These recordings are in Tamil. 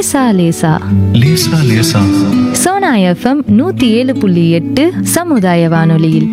லேசா லேசா லேசா லேசா சோனா எஃப்எம் நூத்தி ஏழு புள்ளி எட்டு சமுதாய வானொலியில்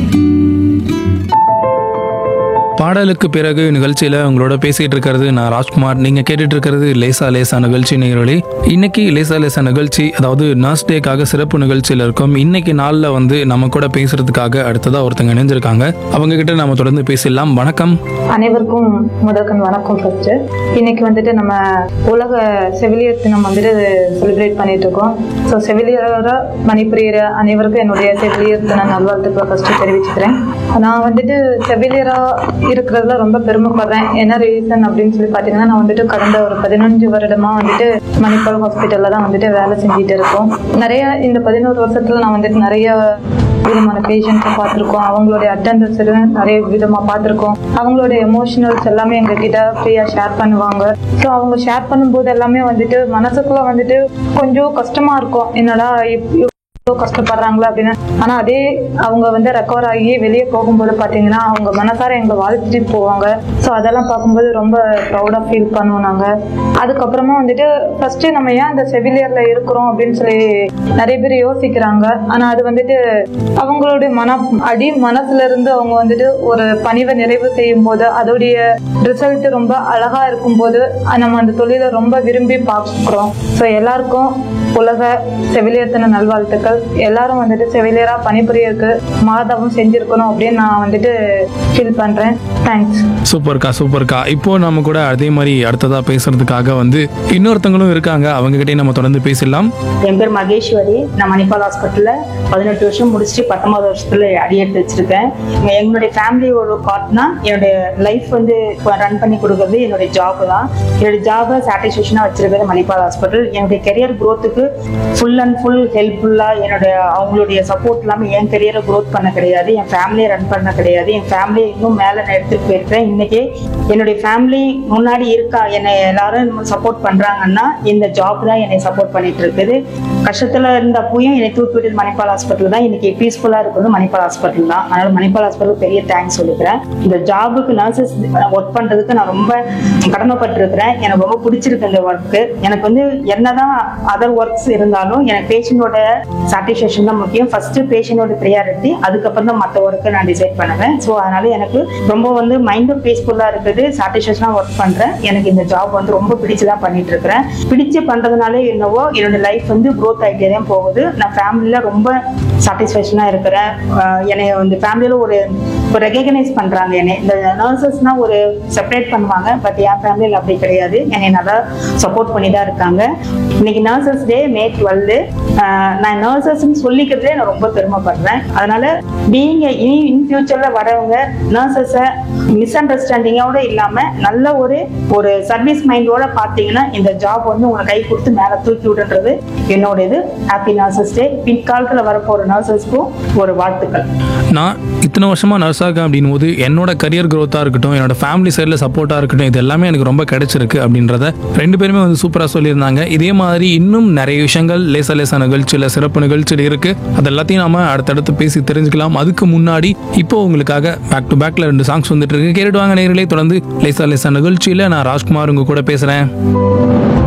பாடலுக்கு பிறகு நிகழ்ச்சியில் உங்களோட பேசிகிட்டு இருக்கிறது நான் ராஜ்குமார் நீங்கள் கேட்டுட்டு இருக்கிறது லேசா லேசா நிகழ்ச்சி நேயர்களே இன்னைக்கு லேசா லேசா நிகழ்ச்சி அதாவது நர்ஸ் டேக்காக சிறப்பு நிகழ்ச்சியில் இருக்கும் இன்னைக்கு நாளில் வந்து நம்ம கூட பேசுறதுக்காக அடுத்ததாக ஒருத்தங்க இணைஞ்சிருக்காங்க அவங்க கிட்ட நம்ம தொடர்ந்து பேசிடலாம் வணக்கம் அனைவருக்கும் முதற்கண் வணக்கம் ஃபர்ஸ்ட் இன்னைக்கு வந்துட்டு நம்ம உலக செவிலியர் தினம் வந்துட்டு செலிப்ரேட் பண்ணிட்டு இருக்கோம் ஸோ செவிலியரோட மணிபுரியிற அனைவருக்கும் என்னுடைய செவிலியர் தின நல்வாழ்த்துக்களை ஃபர்ஸ்ட் தெரிவிச்சுக்கிறேன் நான் வந்துட்டு செவிலியரா இருக்கிறதுல ரொம்ப பெருமைப்படுறேன் என்ன ரீசன் அப்படின்னு சொல்லி பார்த்தீங்கன்னா நான் வந்துட்டு கடந்த ஒரு பதினஞ்சு வருடமா வந்துட்டு மணிப்பால் ஹாஸ்பிட்டல்ல தான் வந்துட்டு வேலை செஞ்சுட்டு இருக்கோம் நிறைய இந்த பதினோரு வருஷத்துல நான் வந்துட்டு நிறைய விதமான பேஷண்ட்ஸை பார்த்துருக்கோம் அவங்களுடைய அட்டண்டன்ஸ் நிறைய விதமாக பார்த்துருக்கோம் அவங்களோட எமோஷனல்ஸ் எல்லாமே எங்ககிட்ட ஃப்ரீயாக ஷேர் பண்ணுவாங்க ஸோ அவங்க ஷேர் பண்ணும்போது எல்லாமே வந்துட்டு மனசுக்குள்ள வந்துட்டு கொஞ்சம் கஷ்டமா இருக்கும் என்னடா இப்- இவ்வளோ கஷ்டப்படுறாங்களா அப்படின்னு ஆனா அதே அவங்க வந்து ரெக்கவர் ஆகி வெளியே போகும்போது பாத்தீங்கன்னா அவங்க மனசார எங்களை வாழ்த்துட்டு போவாங்க ஸோ அதெல்லாம் பார்க்கும்போது ரொம்ப ப்ரௌடா ஃபீல் பண்ணுவோம் நாங்க அதுக்கப்புறமா வந்துட்டு ஃபர்ஸ்ட் நம்ம ஏன் அந்த செவிலியர்ல இருக்கிறோம் அப்படின்னு சொல்லி நிறைய பேர் யோசிக்கிறாங்க ஆனா அது வந்துட்டு அவங்களுடைய மன அடி மனசுல இருந்து அவங்க வந்துட்டு ஒரு பணிவை நிறைவு செய்யும் போது அதோடைய ரிசல்ட் ரொம்ப அழகா இருக்கும்போது அஹ் நம்ம அந்த தொழிலை ரொம்ப விரும்பி பார்க்கிறோம் ஸோ எல்லாருக்கும் உலக செவிலியர் தின நல்வாழ்த்துக்கள் எல்லாரும் வந்துட்டு செவிலியரா பணிபுரியருக்கு மாதவம் செஞ்சிருக்கணும் அப்படின்னு நான் வந்துட்டு ஃபீல் பண்றேன் தேங்க்ஸ் சூப்பர்க்கா சூப்பர்க்கா இப்போ நம்ம கூட அதே மாதிரி அடுத்ததாக பேசுறதுக்காக வந்து இன்னொருத்தங்களும் இருக்காங்க அவங்க கிட்டே நம்ம தொடர்ந்து பேசிடலாம் என் பேர் மகேஸ்வரி நான் மணிப்பால் ஹாஸ்பிட்டலில் பதினெட்டு வருஷம் முடிச்சுட்டு பத்தொன்பது வருஷத்துல அடியெடுத்து வச்சிருக்கேன் இங்க எங்களுடைய ஃபேமிலி ஒரு பார்ட்னா என்னுடைய லைஃப் வந்து ரன் பண்ணி கொடுக்கறது என்னுடைய ஜாப் தான் என்னுடைய ஜாபை சாட்டிஸ்ஃபேக்ஷனாக வச்சிருக்கிறது மணிப்பால் ஹாஸ்பிட்டல் என்னுடைய கெரியர் க்ரோத்துக்கு ஃபுல் அண்ட் ஃபுல் ஹெல்ப்ஃபுல்லாக என்னுடைய அவங்களுடைய சப்போர்ட் இல்லாமல் என் கெரியரை க்ரோத் பண்ண கிடையாது என் ஃபேமிலியை ரன் பண்ண கிடையாது என் ஃபேமிலியை இன்னும் மேலே நான் எடுத்துகிட்டு போயிருக்கேன் இன்னைக்கு என்னுடைய ஃபேமிலி முன்னாடி இருக்கா என்னை எல்லாரும் சப்போர்ட் பண்றாங்கன்னா இந்த ஜாப் தான் என்னை சப்போர்ட் பண்ணிட்டு இருக்குது கஷ்டத்துல இருந்தப்போயும் என்னை தூக்கிவிட்டு மணிப்பால் ஹாஸ்பிட்டல் தான் இன்னைக்கு பீஸ்ஃபுல்லா இருக்கிறது மணிப்பால் ஹாஸ்பிட்டல் தான் அதனால மணிப்பால் ஹாஸ்பிட்டல் பெரிய தேங்க்ஸ் சொல்லிக்கிறேன் இந்த ஜாபுக்கு நர்சஸ் ஒர்க் பண்றதுக்கு நான் ரொம்ப கடமைப்பட்டிருக்கிறேன் எனக்கு ரொம்ப பிடிச்சிருக்கு இந்த ஒர்க்கு எனக்கு வந்து என்னதான் அதர் ஒர்க்ஸ் இருந்தாலும் எனக்கு பேஷண்டோட சாட்டிஸ்ஃபேக்ஷன் தான் முக்கியம் ஃபர்ஸ்ட் பேஷண்டோட ப்ரியாரிட்டி அதுக்கப்புறம் தான் மற்ற ஒர்க்கை நான் டிசைட் பண்ணுவேன் ஸோ அதனால எனக்கு ரொம்ப வந்து மைண்டும் பீஸ்ஃபுல்லாக இருக்குது சாட்டிஸ்ஃபேக்ஷனாக ஒர்க் பண்ணுறேன் எனக்கு இந்த ஜாப் வந்து ரொம்ப பிடிச்சு தான் பண்ணிட்டு இருக்கிறேன் பிடிச்சு பண்ணுறதுனால என்னவோ என்னோட லைஃப் வந்து க்ரோத் ஆகிட்டே தான் போகுது நான் ஃபேமிலியில் ரொம்ப சாட்டிஸ்ஃபேக்ஷனாக இருக்கிறேன் ஆஹ் என்னை வந்து ஃபேமிலியில் ஒரு ஒரு ரெகக்னைஸ் பண்ணுறாங்க என்னை இந்த நர்சஸ்னால் ஒரு செப்பரேட் பண்ணுவாங்க பட் என் ஃபேமிலியில் அப்படி கிடையாது என்னை நல்லா சப்போர்ட் பண்ணி தான் இருக்காங்க இன்னைக்கு நர்சஸ் டே மே டுவெல் நான் நர்சஸ்ன்னு சொல்லிக்கிறதே நான் ரொம்ப பெருமைப்படுறேன் அதனால பீயிங் இனி இன் ஃபியூச்சர்ல வரவங்க நர்சஸை மிஸ் அண்டர்ஸ்டாண்டிங்கோட இல்லாம நல்ல ஒரு ஒரு சர்வீஸ் மைண்டோட பார்த்தீங்கன்னா இந்த ஜாப் வந்து உங்களை கை கொடுத்து மேலே தூக்கி விடுன்றது என்னோட இது ஹாப்பி நர்சஸ் டே பிற்காலத்தில் வரப்போற நர்சஸ்க்கும் ஒரு வாழ்த்துக்கள் நான் இத்தனை வருஷமாக நர்ஸ் ஆக அப்படின் போது என்னோட கரியர் growth-ஆ இருக்கட்டும் என்னோட ஃபேமிலி சைடில் சப்போர்ட்டாக இருக்கட்டும் இது எல்லாமே எனக்கு ரொம்ப கிடைச்சிருக்கு அப்படின்றத ரெண்டு பேருமே வந்து சூப்பராக சொல்லியிருந்தாங்க இதே மாதிரி இன்னும் நிறைய விஷயங்கள் லேசா லேசா நிகழ்ச்சியில் சிறப்பு நிகழ்ச்சியில் இருக்கு அது எல்லாத்தையும் நாம அடுத்தடுத்து பேசி தெரிஞ்சுக்கலாம் அதுக்கு முன்னாடி இப்போ உங்களுக்காக பேக் டு பேக்ல ரெண்டு சாங்ஸ் வந்துட்டு இருக்கு கேட்டுட்டு வாங்க நேர்களே தொடர்ந்து லேசா லேசா நிகழ்ச்சியில் நான் ராஜ்குமார் உங்க கூட பேசுகிறேன்